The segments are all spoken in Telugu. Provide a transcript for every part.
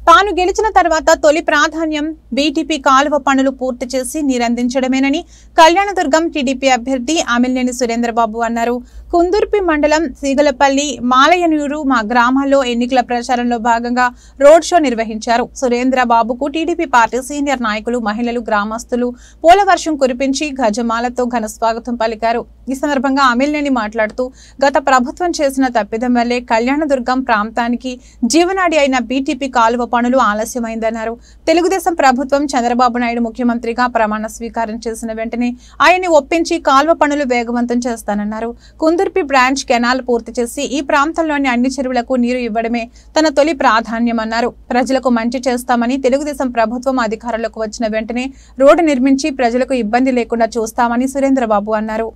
తాను గెలిచిన తర్వాత తొలి ప్రాధాన్యం బీటీపీ కాలువ పనులు పూర్తి చేసి నీరందించడమేనని కళ్యాణదుర్గం టీడీపీ అభ్యర్థి అమిలినేని సురేంద్రబాబు అన్నారు కుందుర్పి మండలం సీగలపల్లి మాలయనూరు మా గ్రామాల్లో ఎన్నికల ప్రచారంలో భాగంగా రోడ్ షో నిర్వహించారు సురేంద్రబాబుకు టీడీపీ పార్టీ సీనియర్ నాయకులు మహిళలు గ్రామస్తులు పూలవర్షం కురిపించి గజమాలతో ఘన స్వాగతం పలికారు ఈ సందర్భంగా అమిలినేని మాట్లాడుతూ గత ప్రభుత్వం చేసిన తప్పిదం వల్లే కళ్యాణదుర్గం ప్రాంతానికి జీవనాడి అయిన బీటీపీ కాలువ పనులు ఆలస్యమైందన్నారు తెలుగుదేశం ప్రభుత్వం చంద్రబాబు నాయుడు ముఖ్యమంత్రిగా ప్రమాణ స్వీకారం చేసిన వెంటనే ఆయన్ని ఒప్పించి కాలువ పనులు వేగవంతం చేస్తానన్నారు కుందుర్పి బ్రాంచ్ కెనాల్ పూర్తి చేసి ఈ ప్రాంతంలోని అన్ని చెరువులకు నీరు ఇవ్వడమే తన తొలి ప్రాధాన్యమన్నారు ప్రజలకు మంచి చేస్తామని తెలుగుదేశం ప్రభుత్వం అధికారంలోకి వచ్చిన వెంటనే రోడ్డు నిర్మించి ప్రజలకు ఇబ్బంది లేకుండా చూస్తామని సురేంద్రబాబు అన్నారు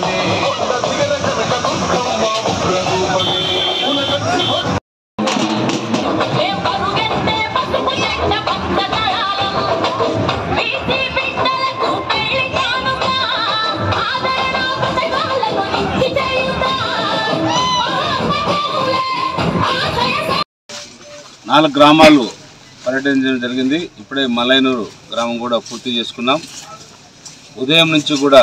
ఏ పరుగెత్తే పసుపు చెట్ట పచ్చదనాలం వీధి బిడ్డలకు పెళ్లి కానుక ఆదరణ పథకాలను నిత్య చేయుతా మహాత్మకములే ఆశయ నాలుగు గ్రామాలు పర్యటించడం జరిగింది ఇప్పుడే మలైనూరు గ్రామం కూడా పూర్తి చేసుకున్నాం ఉదయం నుంచి కూడా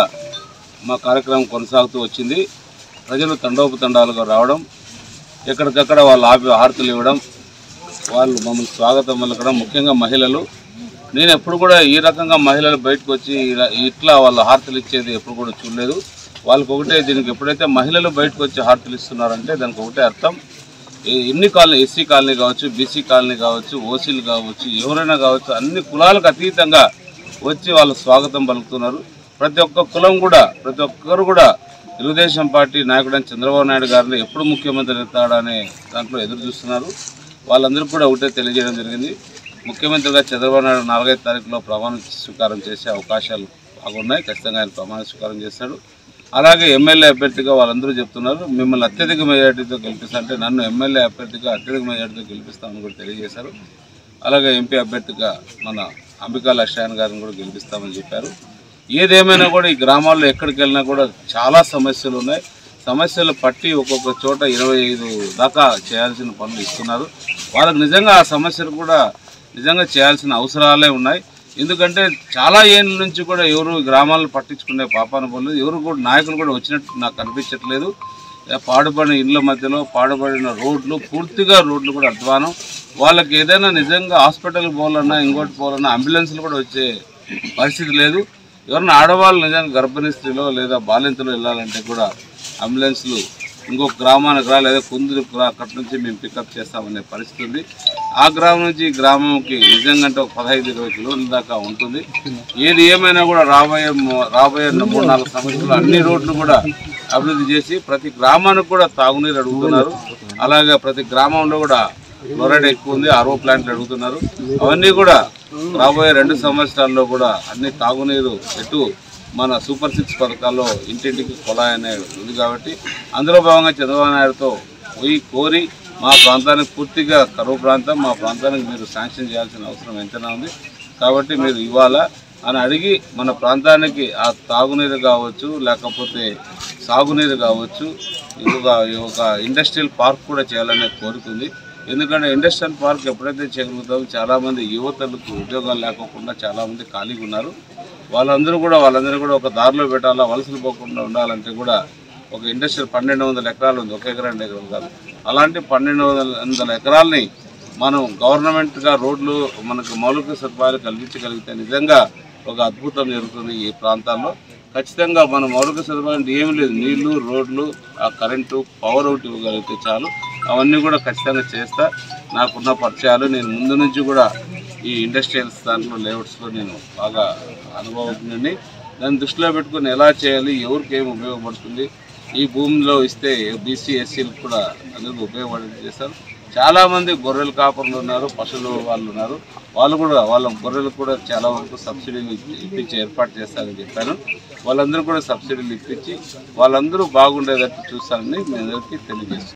మా కార్యక్రమం కొనసాగుతూ వచ్చింది ప్రజలు తండోపతండాలుగా రావడం ఎక్కడికక్కడ వాళ్ళు ఆపి హారతులు ఇవ్వడం వాళ్ళు మమ్మల్ని స్వాగతం పలకడం ముఖ్యంగా మహిళలు నేను ఎప్పుడు కూడా ఈ రకంగా మహిళలు బయటకు వచ్చి ఇలా ఇట్లా వాళ్ళు హారతులు ఇచ్చేది ఎప్పుడు కూడా చూడలేదు వాళ్ళకి ఒకటే దీనికి ఎప్పుడైతే మహిళలు బయటకు వచ్చి హారతులు ఇస్తున్నారంటే దానికి ఒకటే అర్థం ఈ- ఎన్ని కాలనీ ఎస్సీ కాలనీ కావచ్చు బీసీ కాలనీ కావచ్చు ఓసీలు కావచ్చు ఎవరైనా కావచ్చు అన్ని కులాలకు అతీతంగా వచ్చి వాళ్ళు స్వాగతం పలుకుతున్నారు ప్రతి ఒక్క కులం కూడా ప్రతి ఒక్కరు కూడా తెలుగుదేశం పార్టీ నాయకుడైన చంద్రబాబు నాయుడు గారిని ఎప్పుడు ముఖ్యమంత్రి అవుతాడనే దాంట్లో ఎదురు చూస్తున్నారు వాళ్ళందరూ కూడా ఒకటే తెలియజేయడం జరిగింది ముఖ్యమంత్రిగా చంద్రబాబు నాయుడు నాలుగైదు తారీఖులో ప్రమాణ స్వీకారం చేసే అవకాశాలు బాగున్నాయి ఖచ్చితంగా ఆయన ప్రమాణ స్వీకారం చేస్తాడు అలాగే ఎమ్మెల్యే అభ్యర్థిగా వాళ్ళందరూ చెప్తున్నారు మిమ్మల్ని అత్యధిక మెజార్టీతో గెలిపిస్తా అంటే నన్ను ఎమ్మెల్యే అభ్యర్థిగా అత్యధిక మెజార్టీతో గెలిపిస్తామని కూడా తెలియజేశారు అలాగే ఎంపీ అభ్యర్థిగా మన అంబికా లక్ష్యాయన్ గారిని కూడా గెలిపిస్తామని చెప్పారు ఏదేమైనా కూడా ఈ గ్రామాల్లో ఎక్కడికి వెళ్ళినా కూడా చాలా సమస్యలు ఉన్నాయి సమస్యలు పట్టి ఒక్కొక్క చోట ఇరవై ఐదు దాకా చేయాల్సిన పనులు ఇస్తున్నారు వాళ్ళకి నిజంగా ఆ సమస్యలు కూడా నిజంగా చేయాల్సిన అవసరాలే ఉన్నాయి ఎందుకంటే చాలా ఏళ్ళ నుంచి కూడా ఎవరు ఈ గ్రామాలను పట్టించుకునే పాపాన పోలేదు ఎవరు కూడా నాయకులు కూడా వచ్చినట్టు నాకు కనిపించట్లేదు ఏ పాడుపడిన ఇళ్ళ మధ్యలో పాడుపడిన రోడ్లు పూర్తిగా రోడ్లు కూడా అధ్వానం వాళ్ళకి ఏదైనా నిజంగా హాస్పిటల్కి పోవాలన్నా ఇంకోటి పోవాలన్నా అంబులెన్స్లు కూడా వచ్చే పరిస్థితి లేదు ఎవరైనా ఆడవాళ్ళు నిజంగా గర్భిణీ స్త్రీలో లేదా బాలింతలో వెళ్ళాలంటే కూడా అంబులెన్స్లు ఇంకొక గ్రామానికి రా లేదా కుందురు రా అక్కడి నుంచి మేము పికప్ చేస్తామనే పరిస్థితి ఉంది ఆ గ్రామం నుంచి ఈ గ్రామంకి నిజంగా అంటే ఒక పదహైదు ఇరవై కిలోమీటర్ల దాకా ఉంటుంది ఏది ఏమైనా కూడా రాబోయే మూ- రాబోయే మూడు నాలుగు సంవత్సరాలు అన్ని రోడ్లు కూడా అభివృద్ధి చేసి ప్రతి గ్రామానికి కూడా తాగునీరు అడుగుతున్నారు అలాగే ప్రతి గ్రామంలో కూడా ఫ్లోరైడ్ ఎక్కువ ఉంది ఆర్ఓ ప్లాంట్లు అడుగుతున్నారు అవన్నీ కూడా రాబోయే రెండు సంవత్సరాల్లో కూడా అన్ని తాగునీరు ఎటు మన సూపర్ సిక్స్ పథకాల్లో ఇంటింటికి కుళాయి అనేది ఉంది కాబట్టి అందులో భాగంగా చంద్రబాబు నాయుడుతో పోయి కోరి మా ప్రాంతానికి పూర్తిగా కరువు ప్రాంతం మా ప్రాంతానికి మీరు శాంక్షన్ చేయాల్సిన అవసరం ఎంతైనా ఉంది కాబట్టి మీరు ఇవ్వాలా అని అడిగి మన ప్రాంతానికి ఆ తాగునీరు కావచ్చు లేకపోతే సాగునీరు కావచ్చు ఇంకొక ఒక ఇండస్ట్రియల్ పార్క్ కూడా చేయాలనే కోరిక ఉంది ఎందుకంటే ఇండస్ట్రియల్ పార్క్ ఎప్పుడైతే చేయగలుగుతామో చాలామంది యువతలకు ఉద్యోగాలు లేకోకుండా చాలామంది ఖాళీగా ఉన్నారు వాళ్ళందరూ కూడా వాళ్ళందరూ కూడా ఒక దారిలో పెట్టాలా వలసలు పోకుండా ఉండాలంటే కూడా ఒక ఇండస్ట్రియల్ పన్నెండు వందల ఎకరాలు ఉంది ఒక ఎకరా రెండు ఎకరాలు కాదు అలాంటి పన్నెండు వందల వందల ఎకరాలని మనం గవర్నమెంట్గా రోడ్లు మనకు మౌలిక సదుపాయాలు కల్పించగలిగితే నిజంగా ఒక అద్భుతం జరుగుతుంది ఈ ప్రాంతాల్లో ఖచ్చితంగా మన మౌలిక సదుపాయాలు ఏమీ లేదు నీళ్లు రోడ్లు ఆ కరెంటు పవర్ ఒకటి ఇవ్వగలిగితే చాలు అవన్నీ కూడా ఖచ్చితంగా చేస్తా నాకున్న పరిచయాలు నేను ముందు నుంచి కూడా ఈ ఇండస్ట్రియల్స్ దాంట్లో లేఅవుట్స్లో నేను బాగా అనుభవజ్ఞుడిని దాన్ని దృష్టిలో పెట్టుకుని ఎలా చేయాలి ఎవరికి ఏం ఉపయోగపడుతుంది ఈ భూమిలో ఇస్తే బీసీ ఎస్సీలకు కూడా అందరికీ ఉపయోగపడేది చేస్తారు చాలామంది గొర్రెల కాపర్లు ఉన్నారు పశువులు వాళ్ళు ఉన్నారు వాళ్ళు కూడా వాళ్ళ గొర్రెలకు కూడా చాలా వరకు సబ్సిడీలు ఇప్పించి ఏర్పాటు చేస్తారని చెప్పాను వాళ్ళందరూ కూడా సబ్సిడీలు ఇప్పించి వాళ్ళందరూ బాగుండేటట్టు చూస్తారని మీ అందరికీ తెలియజేస్తున్నాను